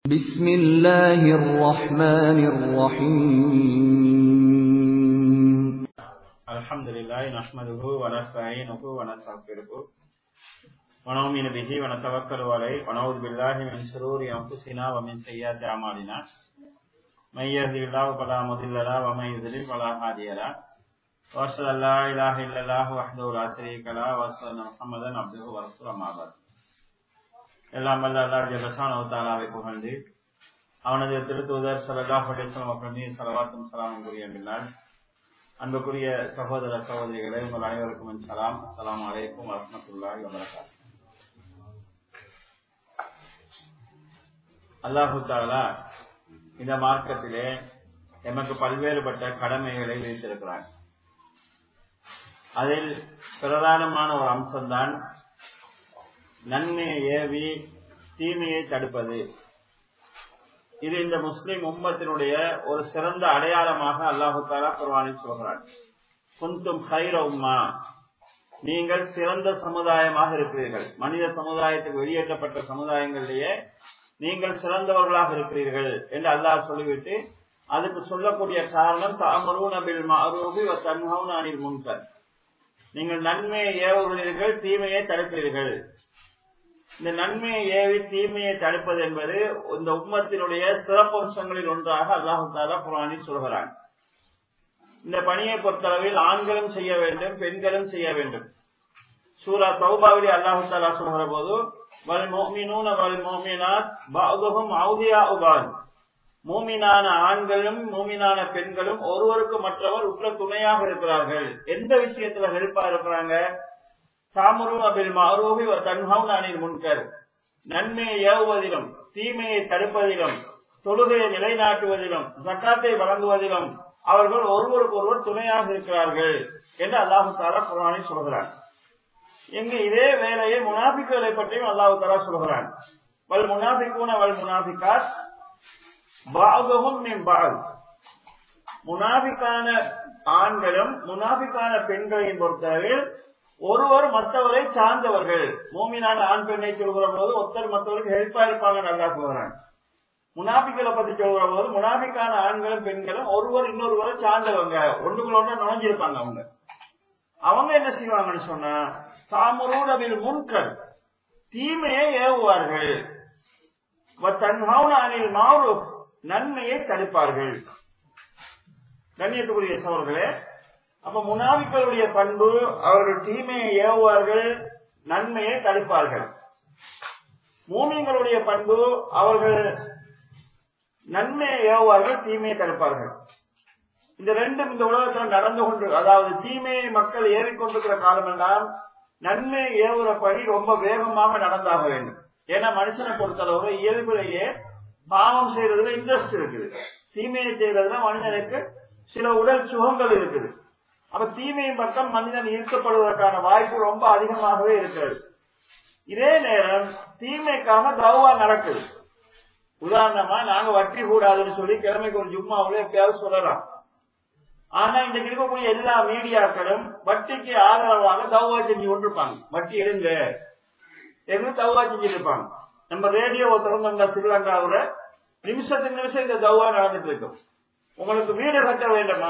بسم الله الرحمن الرحيم الحمد لله نحمده ونستعينه ونستغفره ونؤمن به ونتوكل عليه ونعوذ بالله من شرور انفسنا ومن سيئات اعمالنا من يهده الله فلا مضل له ومن يضلل فلا هادي له واشهد ان لا اله الا الله وحده لا شريك له واشهد ان محمدا عبده ورسوله اما بعد எல்லாம் வல்ல அல்லாஹ் ஜல்லஷானஹு தஆலாவை புகழ்ந்து அவனது திருத்தூதர் ஸல்லல்லாஹு அலைஹி வஸல்லம் அவர்கள் மீது ஸலவாத்தும் ஸலாமும் கூறிய பின்னால் அன்புக்குரிய சகோதர சகோதரிகளே உங்கள் அனைவருக்கும் என் சலாம் அஸ்ஸலாமு அலைக்கும் வரஹ்மத்துல்லாஹி வபரகாத்துஹு அல்லாஹு தாலா இந்த மார்க்கத்திலே எமக்கு பல்வேறுபட்ட கடமைகளை விதித்திருக்கிறார் அதில் பிரதானமான ஒரு அம்சம்தான் நன்மையை ஏவி தீமையை தடுப்பது இது இந்த முஸ்லிம் உம்மத்தினுடைய ஒரு சிறந்த அடையாளமாக அல்லாஹு தாலா குர்வானில் சொல்கிறார் குந்தும் ஹைர உம்மா நீங்கள் சிறந்த சமுதாயமாக இருக்கிறீர்கள் மனித சமுதாயத்துக்கு வெளியேற்றப்பட்ட சமுதாயங்களிலேயே நீங்கள் சிறந்தவர்களாக இருக்கிறீர்கள் என்று அல்லாஹ் சொல்லிவிட்டு அதுக்கு சொல்லக்கூடிய காரணம் தாமரூன பில் மஅரூபி வ தன்ஹவுன அனில் முன்கர் நீங்கள் நன்மையை ஏவுகிறீர்கள் தீமையை தடுக்கிறீர்கள் இந்த நன்மையை ஏவி தீமையை தடுப்பது என்பது இந்த உம்மத்தினுடைய சிறப்பம்சங்களில் ஒன்றாக அல்லாஹு தாலா குரானில் சொல்கிறான் இந்த பணியை பொறுத்தளவில் ஆண்களும் செய்ய வேண்டும் பெண்களும் செய்ய வேண்டும் சூரா தௌபாவிலே அல்லாஹு தாலா சொல்கிற போது வல் மோமினூன வல் மோமினாத் பாதுகும் அவுதியா உபான் மூமினான ஆண்களும் மூமினான பெண்களும் ஒருவருக்கு மற்றவர் உற்ற துணையாக இருக்கிறார்கள் எந்த விஷயத்துல ஹெல்ப்பா இருக்கிறாங்க சாமரும் அபில் மாரூபி தன்ஹவுன் அணில் முன்கர் நன்மையை ஏவுவதிலும் தீமையை தடுப்பதிலும் தொழுகையை நிலைநாட்டுவதிலும் சக்காத்தை வழங்குவதிலும் அவர்கள் ஒருவருக்கு ஒருவர் துணையாக இருக்கிறார்கள் என்று அல்லாஹு தாலா குரானில் சொல்கிறான் இங்கு இதே வேலையை முனாபிக்குகளை பற்றியும் அல்லாஹு தாலா சொல்கிறான் வல் முனாபிக்கூன வல் முனாபிகாத் பாகவும் முனாபிக்கான ஆண்களும் முனாபிக்கான பெண்களையும் பொறுத்தவரையில் ஒருவர் மற்றவரை சார்ந்தவர்கள் மூமினான ஆண் பெண்ணை சொல்கிற போது ஒருத்தர் மற்றவருக்கு ஹெல்ப்பா இருப்பாங்க நல்லா சொல்றாங்க முனாபிக்களை பத்தி சொல்கிற போது முனாபிக்கான ஆண்களும் பெண்களும் ஒருவர் இன்னொருவரை சார்ந்தவங்க ஒன்றுக்குள்ள ஒன்று நுழைஞ்சிருப்பாங்க அவங்க அவங்க என்ன செய்வாங்கன்னு சொன்னா தாமுரூடவில் முன்கர் தீமையை ஏவுவார்கள் அணில் மாறு நன்மையை தடுப்பார்கள் கண்ணியத்துக்குரிய சோழர்களே அப்ப முனாபிக்களுடைய பண்பு அவர்கள் தீமையை ஏவுவார்கள் நன்மையை தடுப்பார்கள் மூமியங்களுடைய பண்பு அவர்கள் நன்மையை ஏவுவார்கள் தீமையை தடுப்பார்கள் இந்த ரெண்டும் இந்த உலகத்தில் நடந்து கொண்டு அதாவது தீமையை மக்கள் ஏறிக்கொண்டிருக்கிற காலம் எல்லாம் நன்மையை ஏவுற பணி ரொம்ப வேகமாக நடந்தாக வேண்டும் ஏன்னா மனுஷனை பொறுத்தளவு இயல்பிலேயே பாவம் செய்யறதுல இன்ட்ரெஸ்ட் இருக்குது தீமையை செய்யறதுல மனிதனுக்கு சில உடல் சுகங்கள் இருக்குது அப்ப தீமையின் பக்கம் மனிதன் ஈர்க்கப்படுவதற்கான வாய்ப்பு ரொம்ப அதிகமாகவே இருக்கிறது இதே நேரம் தீமைக்காக தவா நடக்குது உதாரணமா நாங்க வட்டி கூடாதுன்னு சொல்லி கிழமைக்கு ஒரு ஜும்மாவுல எப்பயாவது சொல்லலாம் ஆனா இன்றைக்கு இருக்கக்கூடிய எல்லா மீடியாக்களும் வட்டிக்கு ஆதரவாக தவா செஞ்சு கொண்டிருப்பாங்க வட்டி எடுங்க என்று தவா செஞ்சுட்டு இருப்பாங்க நம்ம ரேடியோ திறந்தோம்னா ஸ்ரீலங்காவோட நிமிஷத்துக்கு நிமிஷம் இந்த தவா நடந்துட்டு இருக்கும் உங்களுக்கு வீடு கட்ட வேண்டுமா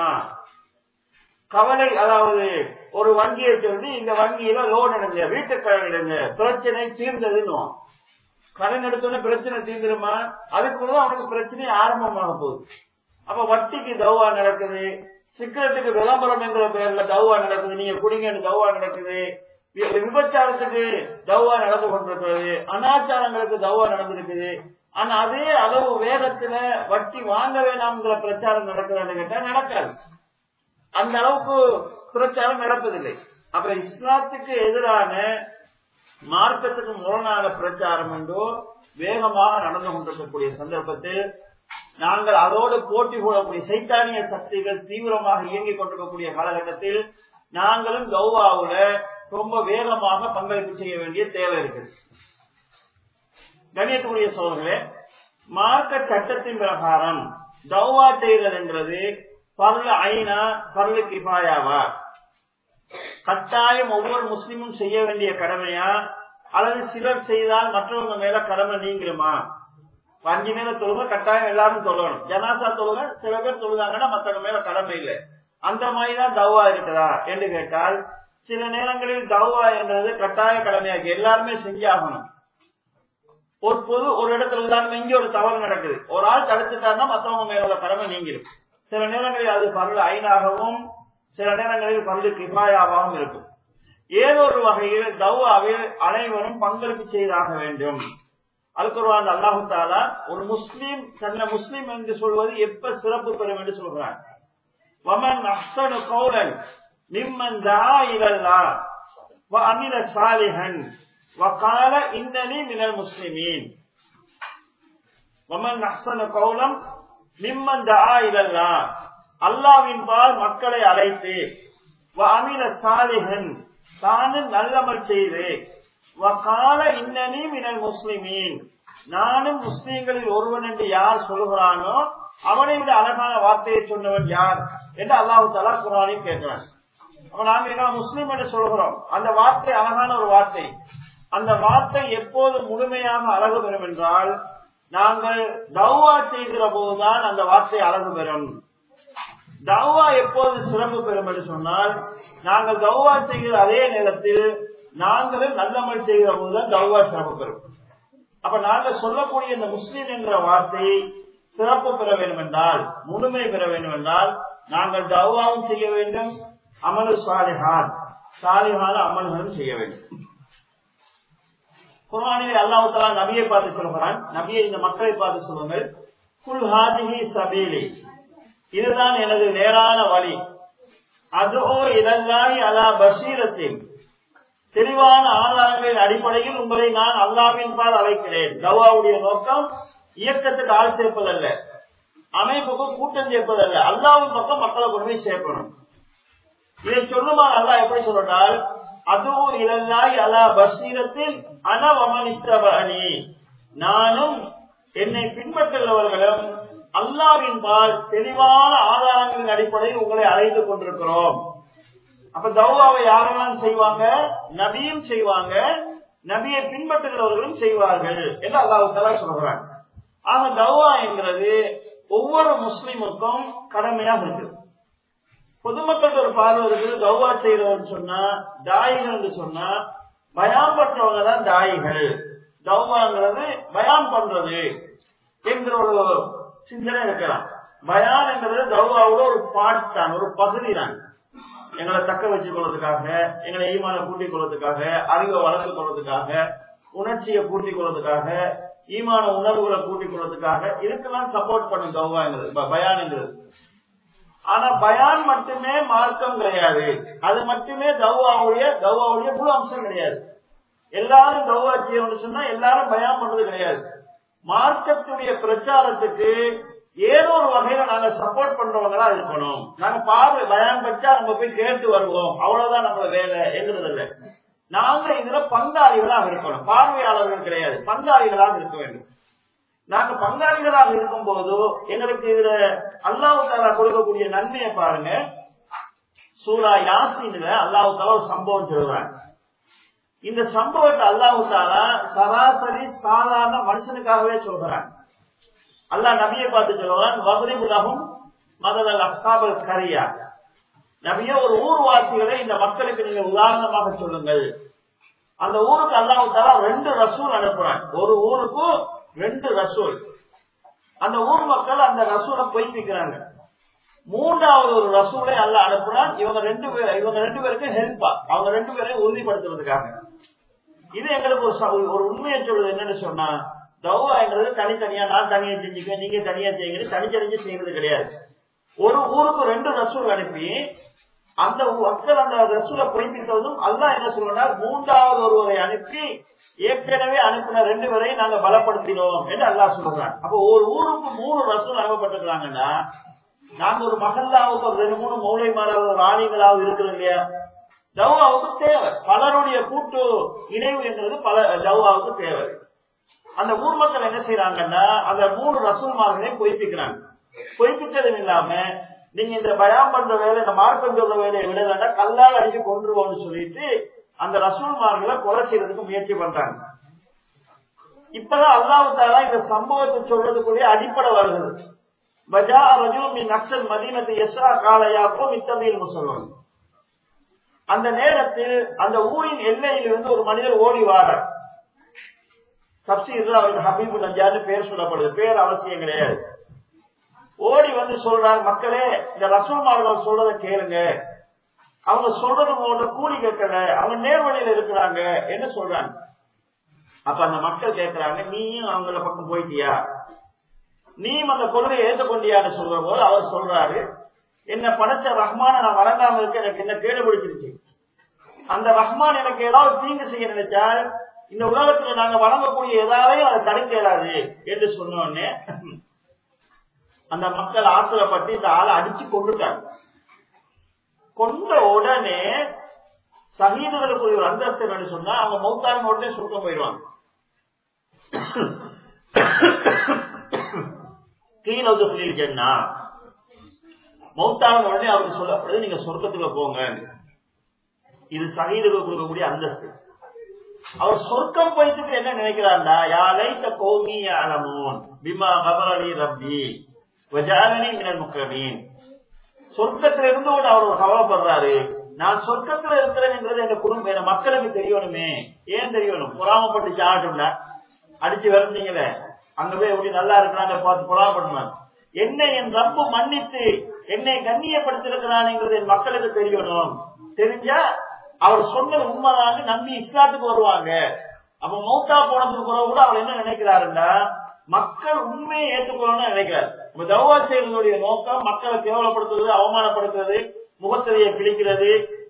கவலை அதாவது ஒரு வங்கியை சொல்லி இந்த வங்கியில லோன் எடுங்க வீட்டு கடன் எடுங்க பிரச்சனை தீர்ந்ததுன்னு கடன் எடுத்தோன்னே பிரச்சனை தீர்ந்துருமா அதுக்குள்ளதான் அவனுக்கு பிரச்சனை ஆரம்பமாக போகுது அப்ப வட்டிக்கு தவா நடக்குது சிக்கரத்துக்கு விளம்பரம் என்கிற பேர்ல தவா நடக்குது நீங்க குடிங்கன்னு தவா நடக்குது விபச்சாரத்துக்கு தவா நடந்து கொண்டிருக்கிறது அனாச்சாரங்களுக்கு தவா நடந்திருக்குது ஆனா அதே அளவு வேகத்துல வட்டி வாங்க வேணாம்ங்கிற பிரச்சாரம் நடக்குதுன்னு கேட்டா நடக்காது அந்த அளவுக்கு பிரச்சாரம் நடப்பதில்லை அப்ப இஸ்லாத்துக்கு எதிரான மார்க்கத்துக்கு முரணான பிரச்சாரம் உண்டோ வேகமாக நடந்து கொண்டிருக்கக்கூடிய சந்தர்ப்பத்தில் நாங்கள் அதோடு போட்டி போடக்கூடிய சைத்தானிய சக்திகள் தீவிரமாக இயங்கிக் கொண்டிருக்கக்கூடிய காலகட்டத்தில் நாங்களும் கௌவாவுல ரொம்ப வேகமாக பங்களிப்பு செய்ய வேண்டிய தேவை இருக்குது கணியத்துக்குரிய சோழர்களே மார்க்க சட்டத்தின் பிரகாரம் தௌவா செய்தல் என்றது பருள் ஐநா பருள் கிபாயாவா கட்டாயம் ஒவ்வொரு முஸ்லிமும் செய்ய வேண்டிய கடமையா அல்லது சிலர் செய்தால் மற்றவங்க மேல கடமை நீங்கிருமா அஞ்சு நேரம் தொழுக கட்டாயம் எல்லாரும் தொழணும் ஜனாசா தொழுக சில பேர் தொழுதாங்கன்னா மத்தவங்க மேல கடமை இல்லை அந்த மாதிரிதான் தவா இருக்குதா என்று கேட்டால் சில நேரங்களில் தவா என்றது கட்டாய கடமையாக்கி எல்லாருமே செஞ்சாகணும் ஒரு பொது ஒரு இடத்துல உதாரணம் இங்க ஒரு தவறு நடக்குது ஒரு ஆள் தடுத்துட்டாருன்னா மத்தவங்க மேல உள்ள கடமை நீங்கிடும் சில நேரங்களில் அது பரல் ஐநாகவும் சில நேரங்களில் பரல் கிபாயாகவும் இருக்கும் ஏதோ ஒரு வகையில் தவ்வாவில் அனைவரும் பங்களிப்பு செய்தாக வேண்டும் அல்குர்வான் அல்லாஹு தாலா ஒரு முஸ்லீம் தன்னை முஸ்லீம் என்று சொல்வது எப்ப சிறப்பு பெறும் என்று சொல்கிறான் வமன் அஹ்சனு கௌலன் மிம்மன் தா இலல்லா வ அமில சாலிஹன் வகால இன்னனி மினல் முஸ்லிமீன் வமன் அஹ்சனு கௌலம் மிம்மன் தா இலல்லா அல்லாவின் பால் மக்களை அழைத்து வ அமில சாலிஹன் தானும் நல்லமல் செய்து வகால இன்னனி மினல் முஸ்லிமீன் நானும் முஸ்லீம்களில் ஒருவன் என்று யார் சொல்கிறானோ அவனை விட அழகான வார்த்தையை சொன்னவன் யார் என்று அல்லாஹு தலா குரானில் கேட்கிறான் அப்ப நாங்க என்ன முஸ்லீம் என்று சொல்கிறோம் அந்த வார்த்தை அழகான ஒரு வார்த்தை அந்த வார்த்தை எப்போது முழுமையாக அழகு பெறும் என்றால் நாங்கள் தௌவா செய்கிற போதுதான் அந்த வார்த்தை அழகு பெறும் தௌவா எப்போது சிறப்பு பெறும் என்று சொன்னால் நாங்கள் தௌவா செய்கிற அதே நேரத்தில் நாங்களும் நல்லமல் செய்கிற போதுதான் தௌவா சிறப்பு பெறும் அப்ப நாங்கள் சொல்லக்கூடிய இந்த முஸ்லீம் என்ற வார்த்தை சிறப்பு பெற வேண்டும் என்றால் முழுமை பெற வேண்டும் என்றால் நாங்கள் தௌவாவும் செய்ய வேண்டும் அமலு சாலிஹான் சாலிஹான அமல்களும் செய்ய வேண்டும் குரானிலே அல்லாஹு தலா நபியை பார்த்து சொல்கிறான் நபியை இந்த மக்களை பார்த்து சொல்லுங்கள் குல் ஹாதிஹி சபீலி இதுதான் எனது நேரான வழி அதோ இதல்லாய் அலா பஷீரத்தின் தெளிவான ஆதாரங்களின் அடிப்படையில் உங்களை நான் அல்லாவின் பால் அழைக்கிறேன் தவாவுடைய நோக்கம் இயக்கத்துக்கு ஆள் சேர்ப்பதல்ல அமைப்புக்கு கூட்டம் சேர்ப்பதல்ல அல்லாவின் பக்கம் மக்களை கொண்டு போய் சேர்க்கணும் இதை சொல்லுமா அல்லாஹ் எப்படி சொல்றால் அதுவும் இலல்லாய் அலா பஷீரத்தில் அனவமனித்தவனி நானும் என்னை பின்பற்றுள்ளவர்களும் அல்லாவின் பால் தெளிவான ஆதாரங்களின் அடிப்படையில் உங்களை அழைத்து கொண்டிருக்கிறோம் அப்ப தௌவாவை யாரெல்லாம் செய்வாங்க நபியும் செய்வாங்க நபியை பின்பற்றுகிறவர்களும் செய்வார்கள் என்று அல்லாஹு தலா சொல்றாங்க ஆக தௌவா என்கிறது ஒவ்வொரு முஸ்லிமுக்கும் கடமையாக இருக்கு பொதுமக்களுக்கு ஒரு பார்வை இருக்குது தௌவா செய்யறவர்னு சொன்னா தாயிகள் என்று சொன்னா பயான் பண்றவங்க தான் தாயிகள் தௌவாங்கிறது பயான் பண்றது என்கிற ஒரு சிந்தனை இருக்கலாம் பயான் என்கிறது தௌவாவோட ஒரு பாட்டு தான் ஒரு பகுதி தான் எங்களை தக்க வச்சுக் கொள்வதற்காக எங்களை ஈமான கூட்டிக் கொள்வதற்காக அறிவை வளர்த்துக் கொள்வதற்காக உணர்ச்சியை கூட்டிக் கொள்வதற்காக ஈமான உணர்வுகளை கூட்டிக் கொள்வதற்காக இதுக்கெல்லாம் சப்போர்ட் பண்ணும் தௌவாங்கிறது பயானுங்கிறது ஆனா பயான் மட்டுமே மார்க்கம் கிடையாது அது மட்டுமே தௌவாவுடைய தௌவாவுடைய முழு அம்சம் கிடையாது எல்லாரும் தௌவா செய்யணும்னு சொன்னா எல்லாரும் பயான் பண்றது கிடையாது மார்க்கத்துடைய பிரச்சாரத்துக்கு ஏதோ ஒரு வகையில நாங்க சப்போர்ட் பண்றவங்களா இருக்கணும் நாங்க பார்வை பயான் வச்சா நம்ம போய் கேட்டு வருவோம் அவ்வளவுதான் நம்ம வேலை எங்கிறது இல்ல நாங்க இதுல பங்காளிகளாக இருக்கணும் பார்வையாளர்கள் கிடையாது பங்காளிகளாக இருக்க வேண்டும் நாங்க பங்காளிகளாக இருக்கும் போது எங்களுக்கு இதுல அல்லாஹு தாலா கொடுக்கக்கூடிய நன்மையை பாருங்க சூரா யாசின்ல அல்லாஹு தாலா ஒரு சம்பவம் சொல்றாங்க இந்த சம்பவத்தை அல்லாஹு தாலா சராசரி சாதாரண மனுஷனுக்காகவே சொல்றாங்க அல்லாஹ் நபியை பார்த்து சொல்றான் வகுதிபுலகும் மதல் அஸ்தாபல் கரியா நபிய ஒரு ஊர்வாசிகளை இந்த மக்களுக்கு நீங்க உதாரணமாக சொல்லுங்கள் அந்த ஊருக்கு அல்லாஹு தாலா ரெண்டு ரசூல் அனுப்புறான் ஒரு ஊருக்கு ரெண்டு ரசூல் அந்த ஊர் மக்கள் அந்த ரசூலை பொய்ப்பிக்கிறாங்க மூன்றாவது ஒரு ரசூலை அல்ல அனுப்புறான் இவங்க ரெண்டு பேர் இவங்க ரெண்டு பேருக்கு ஹெல்ப்பா அவங்க ரெண்டு பேரையும் உறுதிப்படுத்துறதுக்காக இது எங்களுக்கு ஒரு ஒரு உண்மையை சொல்றது என்னன்னு சொன்னா தௌவாங்கிறது தனித்தனியா நான் தனியா செஞ்சுக்குவேன் நீங்க தனியா செய்யுங்க தனித்தனிச்சு செய்யறது கிடையாது ஒரு ஊருக்கு ரெண்டு ரசூல் அனுப்பி அந்த மக்கள் அந்த ரசூலை பொய்ப்பித்ததும் அல்லா என்ன சொல்றா மூன்றாவது ஒருவரை அனுப்பி ஏற்கனவே அனுப்பின ரெண்டு பேரையும் நாங்க பலப்படுத்தினோம் என்று அல்லா சொல்றாங்க அப்ப ஒரு ஊருக்கு மூணு ரசூல் அனுப்பப்பட்டிருக்கிறாங்கன்னா நாங்க ஒரு மகல்லாவுக்கு ஒரு ரெண்டு மூணு மௌளை மாறாவது ஒரு ஆணிகளாவது இருக்கிறது இல்லையா ஜவ்வாவுக்கு தேவை பலருடைய கூட்டு இணைவு என்றது பல ஜவ்வாவுக்கு தேவை அந்த ஊர் மக்கள் என்ன செய்யறாங்கன்னா அந்த மூணு ரசூல்மார்களையும் பொய்ப்பிக்கிறாங்க பொய்ப்பித்ததும் இல்லாம நீங்க இந்த பயம் பண்ற வேலை இந்த மார்க்கம் சொல்ற வேலையை விட வேண்டாம் கல்லால் அடிச்சு கொண்டுருவோம்னு சொல்லிட்டு அந்த ரசூல்மார்களை கொலை செய்யறதுக்கு முயற்சி பண்றாங்க இப்பதான் அல்லாவுத்தாலா இந்த சம்பவத்தை சொல்றதுக்குள்ளே அடிப்படை வருகிறது பஜா ரஜூமி நக்சல் மதீனத்தை எஸ்ரா காலையாக்கும் இத்தமையில் முசல்வன் அந்த நேரத்தில் அந்த ஊரின் எல்லையிலிருந்து ஒரு மனிதர் ஓடி வாரார் தப்சீர்ல அவருக்கு ஹபீபு நஞ்சான்னு பேர் சொல்லப்படுது பேர் அவசியம் கிடையாது ஓடி வந்து சொல்றாங்க மக்களே இந்த ரசூல்மார்கள் சொல்றதை கேளுங்க அவங்க சொல்றது போன்ற கூலி கேட்கல அவங்க நேர்வழியில இருக்கிறாங்க என்ன சொல்றாங்க அப்ப அந்த மக்கள் கேட்கிறாங்க நீயும் அவங்கள பக்கம் போயிட்டியா நீயும் அந்த கொள்கையை ஏற்றுக்கொண்டியான்னு சொல்ற போது அவர் சொல்றாரு என்ன படைச்ச ரஹ்மான நான் வழங்காம இருக்க எனக்கு என்ன கேடு பிடிச்சிருச்சு அந்த ரஹ்மான் எனக்கு ஏதாவது தீங்கு செய்ய நினைச்சால் இந்த உலகத்துல நாங்க வழங்கக்கூடிய ஏதாவையும் அதை தடுக்க இயலாது என்று சொன்னோடனே அந்த மக்கள் ஆத்திரப்பட்டு இந்த ஆளை அடிச்சு கொண்டுட்டாங்க கொண்ட உடனே சகீதுகளுக்கு ஒரு அந்தஸ்து என்னன்னு சொன்னா அவங்க மௌத்தான உடனே சுருக்கம் போயிடுவாங்க கீழே தொழில் ஜன்னா மௌத்தான உடனே அவருக்கு சொல்லப்படுது நீங்க சொர்க்கத்துக்கு போங்க இது சகீதுகளுக்கு கொடுக்கக்கூடிய அந்தஸ்து அவர் சொர்க்கம் போயிட்டு என்ன நினைக்கிறார்டா யாழைத்த கோமி அலமோன் பிமா கபரலி ரப்பி வஜாலனி மினல் முக்கமீன் சொர்க்கத்துல இருந்து கூட அவர் ஒரு கவலைப்படுறாரு நான் சொர்க்கத்துல இருக்கிறேன்ன்றது எங்க குடும்பம் என் மக்களுக்கு தெரியணுமே ஏன் தெரியணும் பொறாமப்பட்டு சாட்டும்ல அடிச்சு விரந்தீங்களே அங்க போய் எப்படி நல்லா இருக்கிறாங்க பார்த்து பொறாமப்படணும் என்னை என் ரப்பு மன்னித்து என்னை கண்ணியப்படுத்திருக்கிறான்ங்கிறது என் மக்களுக்கு தெரியணும் தெரிஞ்சா அவர் சொன்னது உண்மைதான் நம்பி இஸ்லாத்துக்கு வருவாங்க அப்ப மௌத்தா போனதுக்கு பிறகு கூட அவர் என்ன நினைக்கிறாருன்னா மக்கள் உண்மையை ஏற்றுக்கொள்ளணும்னு நினைக்கிறார் இப்ப தவா செய்வதனுடைய நோக்கம் மக்களை கேவலப்படுத்துறது அவமானப்படுத்துறது முகத்திரையை பிடிக்கிறது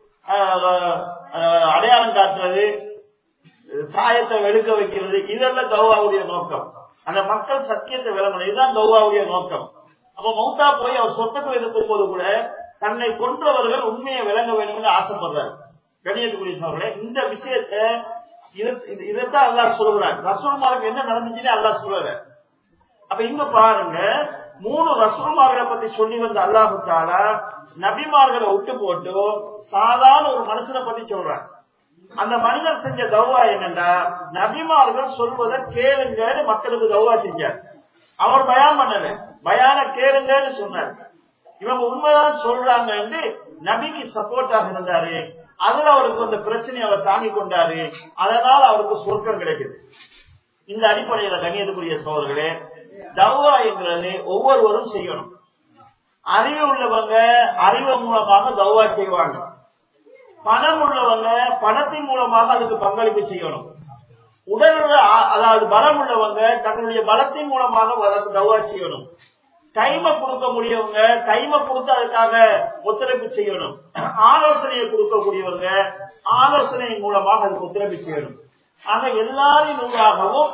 அடையாளம் காட்டுறது சாயத்தை வெளுக்க வைக்கிறது இதெல்லாம் கௌவாவுடைய நோக்கம் அந்த மக்கள் சத்தியத்தை விளங்கணும் இதுதான் கௌவாவுடைய நோக்கம் அப்ப மௌத்தா போய் அவர் சொர்க்கத்தில் இருக்கும் போது கூட தன்னை கொன்றவர்கள் உண்மையை விளங்க வேண்டும் என்று ஆசைப்படுறாரு கணியத்துக்குரிய சோழர்களே இந்த விஷயத்த இதைத்தான் அல்லா சொல்லுறாங்க ரசூல்மாருக்கு என்ன நடந்துச்சுன்னு அல்லா சொல்லல அப்ப இங்க பாருங்க மூணு ரசூல்மார்களை பத்தி சொல்லி வந்த அல்லாஹு தாலா நபிமார்களை விட்டு போட்டு சாதாரண ஒரு மனுஷனை பத்தி சொல்றாங்க அந்த மனிதர் செஞ்ச தௌவா என்னன்னா நபிமார்கள் சொல்வதை கேளுங்கன்னு மக்களுக்கு தௌவா செஞ்சார் அவர் பயான் பண்ணல பயான கேளுங்கன்னு சொன்னார் இவங்க உண்மைதான் சொல்றாங்க என்று நபிக்கு சப்போர்ட்டாக இருந்தாரு அதுல அவருக்கு அந்த பிரச்சனையை அவர் தாங்கி கொண்டாரு அதனால அவருக்கு சொர்க்கம் கிடைக்குது இந்த அடிப்படையில கண்ணியத்துக்குரிய சோழர்களே தவா என்கிறது ஒவ்வொருவரும் செய்யணும் அறிவு உள்ளவங்க அறிவு மூலமாக தவா செய்வாங்க பணம் உள்ளவங்க பணத்தின் மூலமாக அதுக்கு பங்களிப்பு செய்யணும் உடல் அதாவது பலம் உள்ளவங்க தங்களுடைய பலத்தின் மூலமாக தவா செய்யணும் டைமை கொடுக்க முடியவங்க டைமை கொடுத்து அதுக்காக ஒத்துழைப்பு செய்யணும் ஆலோசனையை கொடுக்கக்கூடியவங்க ஆலோசனை மூலமாக அதுக்கு ஒத்துழைப்பு செய்யணும் ஆக எல்லாரின் ஊடாகவும்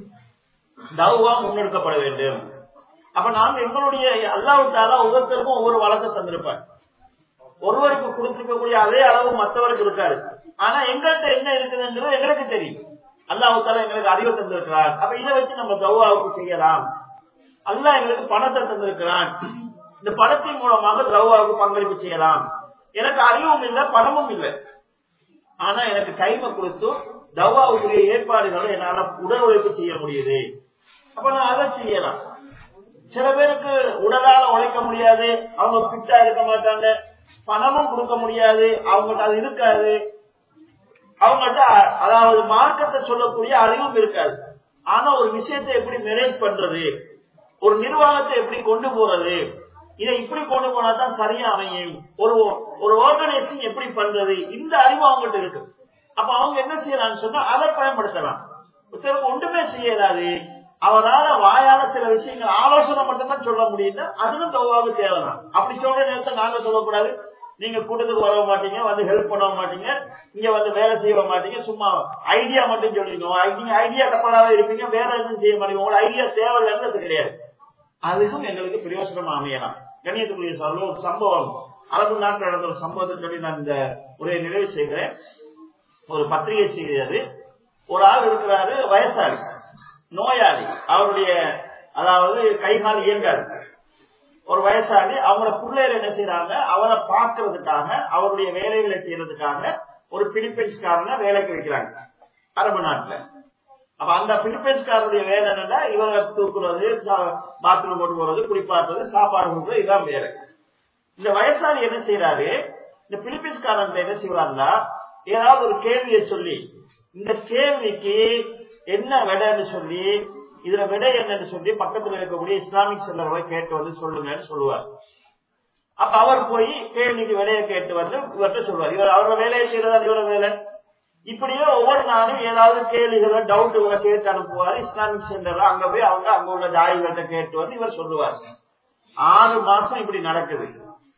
தௌவா முன்னெடுக்கப்பட வேண்டும் அப்ப நாங்க எங்களுடைய அல்லாவுக்காக ஒவ்வொருத்தருக்கும் ஒவ்வொரு வழக்கம் தந்திருப்பார் ஒருவருக்கு கொடுத்திருக்கக்கூடிய அதே அளவு மற்றவருக்கு இருக்காரு ஆனா எங்கள்கிட்ட என்ன இருக்குதுங்கிறது எங்களுக்கு தெரியும் அல்லாவுக்கால எங்களுக்கு அறிவு தந்திருக்கிறார் அப்ப இதை வச்சு நம்ம தௌவாவுக்கு செய்யலாம் அல்லா எங்களுக்கு பணத்தை தந்திருக்கிறான் இந்த பணத்தின் மூலமாக தௌவாவுக்கு பங்களிப்பு செய்யலாம் எனக்கு அறிவும் இல்லை பணமும் இல்லை ஆனா எனக்கு டைமை கொடுத்து தவாவுக்குரிய ஏற்பாடுகளை என்னால உடல் உழைப்பு செய்ய முடியுது அப்ப நான் அதை செய்யலாம் சில பேருக்கு உடலால உழைக்க முடியாது அவங்க ஃபிட்டா இருக்க மாட்டாங்க பணமும் கொடுக்க முடியாது அவங்கள்ட்ட அது இருக்காது அவங்கள்ட்ட அதாவது மார்க்கத்தை சொல்லக்கூடிய அறிவும் இருக்காது ஆனா ஒரு விஷயத்தை எப்படி மேனேஜ் பண்றது ஒரு நிர்வாகத்தை எப்படி கொண்டு போறது இதை இப்படி கொண்டு போனா தான் சரியா அமையும் ஒரு ஒரு ஆர்கனைசேஷன் எப்படி பண்றது இந்த அறிவு அவங்ககிட்ட இருக்கு அப்ப அவங்க என்ன செய்யலாம்னு சொன்னா அதை பயன்படுத்தலாம் ஒருத்தருக்கு ஒன்றுமே செய்யலாது அவரால் வாயால சில விஷயங்கள் ஆலோசனை மட்டும்தான் சொல்ல முடியுது அதுவும் தவாவு தேவைதான் அப்படி சொல்ற நேரத்தை நாங்க சொல்லக்கூடாது நீங்க கூட்டத்துக்கு வர மாட்டீங்க வந்து ஹெல்ப் பண்ண மாட்டீங்க இங்க வந்து வேலை செய்ய மாட்டீங்க சும்மா ஐடியா மட்டும் சொல்லிக்கணும் நீங்க ஐடியா கப்பலாவே இருப்பீங்க வேற எதுவும் செய்ய மாட்டீங்க உங்களோட ஐடியா தேவையில்லைன்றது கிடையாது அதுக்கும் எங்களுக்கு பிரயோசனமா அமையலாம் கண்ணியத்துக்குரிய சொல்ல ஒரு சம்பவம் அரபு நாட்டில் நடந்த ஒரு சம்பவத்தை சொல்லி நான் இந்த உரையை நிறைவு செய்கிறேன் ஒரு பத்திரிகை செய்கிறது ஒரு ஆள் இருக்கிறாரு வயசாளி நோயாளி அவருடைய அதாவது கை கால் இயங்காது ஒரு வயசாளி அவங்களோட பிள்ளைகள் என்ன செய்யறாங்க அவரை பார்க்கறதுக்காக அவருடைய வேலைகளை செய்யறதுக்காக ஒரு பிலிப்பைன்ஸ்காரன வேலைக்கு வைக்கிறாங்க அரபு நாட்டுல அப்ப அந்த பிலிப்பைன்ஸ்காரருடைய வேலை என்னன்னா இவரை தூக்குறது பாத்ரூம் கொண்டு போறது குளிப்பாட்டுறது சாப்பாடு கொடுக்குறது இதுதான் வேலை இந்த வயசாளி என்ன செய்யறாரு இந்த பிலிப்பைன்ஸ்காரன் என்ன செய்வாருன்னா ஏதாவது ஒரு கேள்வியை சொல்லி இந்த கேள்விக்கு என்ன விடைன்னு சொல்லி இதுல விடை என்னன்னு சொல்லி பக்கத்துல இருக்கக்கூடிய இஸ்லாமிக் செல்லர்களை கேட்டு வந்து சொல்லுங்கன்னு சொல்லுவார் அப்ப அவர் போய் கேள்விக்கு விலையை கேட்டு வந்து இவர்கிட்ட சொல்லுவார் இவர் அவரோட வேலையை செய்யறதா இவரோட வேலை இப்படியே ஒவ்வொரு நாளும் ஏதாவது கேள்விகளை டவுட்டுகளை கேட்டு அனுப்புவார் இஸ்லாமிக் சென்டர்ல அங்க போய் அவங்க அங்க உள்ள தாய்கள்கிட்ட கேட்டு வந்து இவர் சொல்லுவார் ஆறு மாசம் இப்படி நடக்குது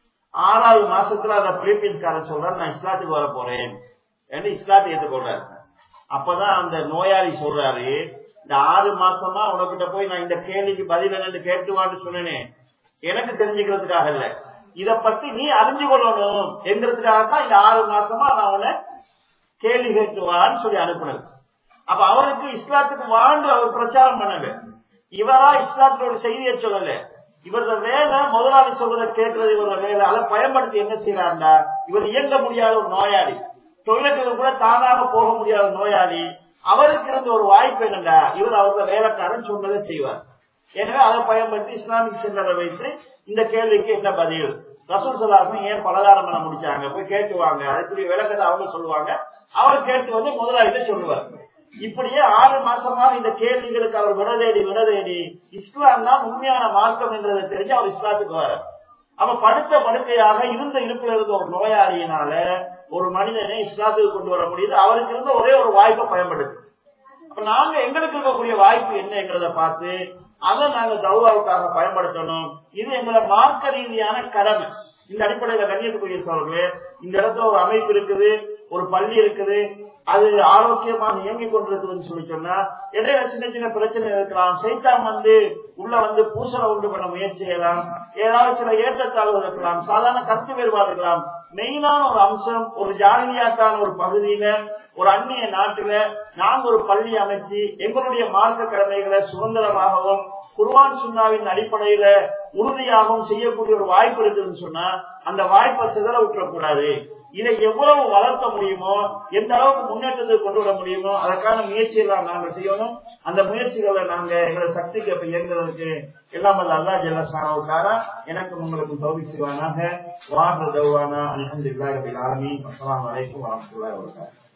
ஆறாவது மாசத்துல அந்த பிலிப்பீன்ஸ்காரன் சொல்றாரு நான் இஸ்லாத்துக்கு வர போறேன் என்று இஸ்லாத்தை ஏற்றுக்கொள்றாரு அப்பதான் அந்த நோயாளி சொல்றாரு இந்த ஆறு மாசமா உனக்கிட்ட போய் நான் இந்த கேள்விக்கு பதில் என்னன்னு கேட்டுவான்னு சொன்னேனே எனக்கு தெரிஞ்சுக்கிறதுக்காக இல்ல இத பத்தி நீ அறிஞ்சு கொள்ளணும் என்கிறதுக்காகத்தான் இந்த ஆறு மாசமா நான் உன்னை கேள்வி கேட்டுவான்னு சொல்லி அனுப்புனது அப்ப அவருக்கு இஸ்லாத்துக்கு வாழ்ந்து அவர் பிரச்சாரம் பண்ணல இவரா இஸ்லாத்துல ஒரு செய்தியை சொல்லல இவரது வேலை முதலாளி சொல்றதை கேட்கறது இவரோட வேலை அதை பயன்படுத்தி என்ன செய்யறாருன்னா இவர் இயங்க முடியாத ஒரு நோயாளி தொழிலுக்கு கூட தானாக போக முடியாத நோயாளி அவருக்கு இருந்த ஒரு வாய்ப்பு என்னண்டா இவர் அவரோட வேலைக்காரன் சொன்னதை செய்வார் எனவே அதை பயன்படுத்தி இஸ்லாமிக் சென்டரை வைத்து இந்த கேள்விக்கு என்ன பதில் ரசூல் சலாசன் ஏன் பலதாரம் பண்ண முடிச்சாங்க போய் கேட்டுவாங்க அதுக்குரிய விளக்கத்தை அவங்க சொல்லுவாங்க அவர் கேட்டு வந்து முதலாளிட்ட சொல்லுவார் இப்படியே ஆறு மாசமாக இந்த கேள்விகளுக்கு அவர் விடதேடி விடதேடி இஸ்லாம் தான் உண்மையான மார்க்கம் என்றதை தெரிஞ்சு அவர் இஸ்லாத்துக்கு வர அவ படுத்த படுக்கையாக இருந்த இருப்பில் இருந்த ஒரு நோயாளியினால ஒரு மனிதனை இஸ்லாத்துக்கு கொண்டு வர முடியுது அவருக்கு இருந்த ஒரே ஒரு வாய்ப்பை பயன்படுது அப்ப நாங்க எங்களுக்கு இருக்கக்கூடிய வாய்ப்பு என்னங்கிறத பார்த்து அதை நாங்க தௌவாவுக்காக பயன்படுத்தணும் இது எங்களை மார்க்க ரீதியான கடமை இந்த அடிப்படையில கண்ணியத்துக்குரிய சொல்றது இந்த இடத்துல ஒரு அமைப்பு இருக்குது ஒரு பள்ளி இருக்குது அது ஆரோக்கியமாக இயங்கி கொண்டிருக்குதுன்னு சொல்லி சொன்னா இடையில சின்ன சின்ன பிரச்சனை இருக்கலாம் சைத்தான் வந்து உள்ள வந்து பூசலை உண்டு பண்ண முயற்சி செய்யலாம் ஏதாவது சில ஏற்றத்தாழ்வு இருக்கலாம் சாதாரண கருத்து வேறுபாடு இருக்கலாம் மெயினான ஒரு அம்சம் ஒரு ஜாலியாக்கான ஒரு பகுதியில ஒரு அந்நிய நாட்டுல நாங்க ஒரு பள்ளி அமைச்சு எங்களுடைய மார்க்க கடமைகளை சுதந்திரமாகவும் குர்வான் சுண்ணாவின் அடிப்படையில உறுதியாகவும் செய்யக்கூடிய ஒரு வாய்ப்பு இருக்குதுன்னு சொன்னா அந்த வாய்ப்பை சிதற விட்டுறக்கூடாது இதை எவ்வளவு வளர்க்க முடியுமோ எந்த அளவுக்கு முன்னேற்றத்துக்கு கொண்டு வர முடியுமோ அதற்கான முயற்சிகளை நாங்கள் செய்யணும் அந்த முயற்சிகளை நாங்க எங்களை சக்திக்கு அப்ப இயங்குறதுக்கு எல்லாம் அல்ல அல்லா ஜல்லசானாவுக்காரா எனக்கும் உங்களுக்கும் தோல்வி செய்வானாக வாங்க தௌவானா அலமதுல்லாஹி ரபில் ஆலமீன் அஸ்ஸலாமு அலைக்கும் வரஹ்மத்துல்லாஹி வபரகாத்துஹு